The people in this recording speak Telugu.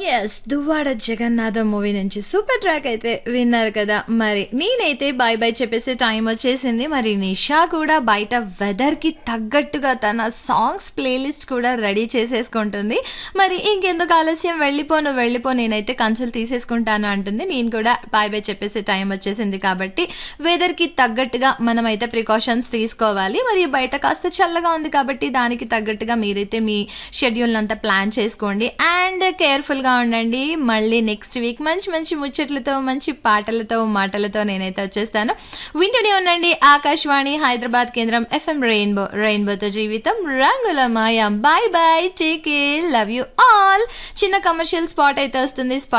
ఎస్ దువ్వాడ జగన్నాథ మూవీ నుంచి సూపర్ ట్రాక్ అయితే విన్నారు కదా మరి నేనైతే బాయ్ బాయ్ చెప్పేసే టైం వచ్చేసింది మరి నిషా కూడా బయట వెదర్కి తగ్గట్టుగా తన సాంగ్స్ ప్లేలిస్ట్ కూడా రెడీ చేసేసుకుంటుంది మరి ఇంకెందుకు ఆలస్యం వెళ్ళిపోను వెళ్ళిపో నేనైతే కంచెలు తీసేసుకుంటాను అంటుంది నేను కూడా బాయ్ బాయ్ చెప్పేసే టైం వచ్చేసింది కాబట్టి వెదర్కి తగ్గట్టుగా మనమైతే ప్రికాషన్స్ తీసుకోవాలి మరి బయట కాస్త చల్లగా ఉంది కాబట్టి దానికి తగ్గట్టుగా మీరైతే మీ షెడ్యూల్ అంతా ప్లాన్ చేసుకోండి అండ్ కేర్ఫుల్గా ఉండండి మళ్ళీ నెక్స్ట్ వీక్ మంచి మంచి ముచ్చట్లతో మంచి పాటలతో మాటలతో నేనైతే వచ్చేస్తాను వింటూనే ఉండండి ఆకాశవాణి హైదరాబాద్ కేంద్రం ఎఫ్ఎం రెయిన్బో రెయిన్బోతో జీవితం రంగుల మాయం bye bye take love you all చిన్న కమర్షియల్ స్పాట్ అయితే వస్తుంది స్పాట్